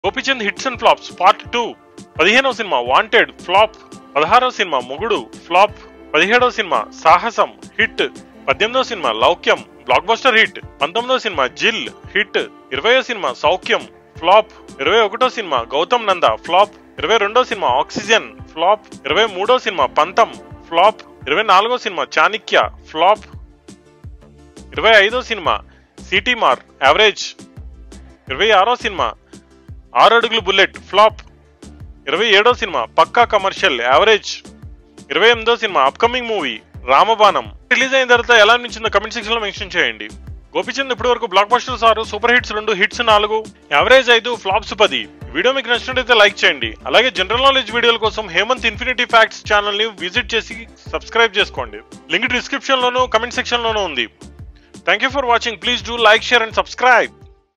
Gopichand hits and flops part two పదిహేనవ సినిమా Wanted flop పదహారవ సినిమా మొగుడు ఫ్లాప్ పదిహేడవ సినిమా సాహసం హిట్ పద్దెనిమిదవ సినిమా లౌక్యం బ్లాక్ బస్టర్ హిట్ పంతొమ్మిదవ సినిమా జిల్ హిట్ ఇరవయో సినిమా సౌఖ్యం ఫ్లాప్ ఇరవై ఒకటో సినిమా గౌతమ్ నంద ఫ్లాప్ ఇరవై రెండో సినిమా ఆక్సిజన్ ఫ్లాప్ ఇరవై మూడో సినిమా పంతం ఫ్లాప్ ఇరవై నాలుగో సినిమా చాణిక్య ఫ్లాప్ ఇరవై ఐదో సినిమా సిటీ మార్ యావరేజ్ ఇరవై ఆరో సినిమా ఆరు అడుగులు బుల్లెట్ ఫ్లాప్ ఇరవై ఏడో సినిమా పక్కా కమర్షియల్ యావరేజ్ ఇరవై ఎనిమిదో సినిమా అప్కమింగ్ మూవీ రామబాణం రిలీజ్ అయిన తర్వాత ఎలా అనిపించిందో కమెంట్ సెక్షన్ లో మెన్షన్ చేయండి గోపిచంద్ ఇప్పటి వరకు బ్లాక్ బస్టర్స్ ఆరు సూపర్ హిట్స్ రెండు హిట్స్ నాలుగు యావరేజ్ ఐదు ఫ్లాప్స్ పది వీడియో మీకు నచ్చినట్లయితే లైక్ చేయండి అలాగే జనరల్ నాలెడ్జ్ వీడియోల కోసం హేమంత్ ఇన్ఫినిటీ ఫ్యాక్ట్స్ ఛానల్ ని విజిట్ చేసి సబ్స్క్రైబ్ చేసుకోండి లింక్ డిస్క్రిప్షన్ లోను కమెంట్ సెక్షన్ లోనూ ఉంది thank you for watching please do like share and subscribe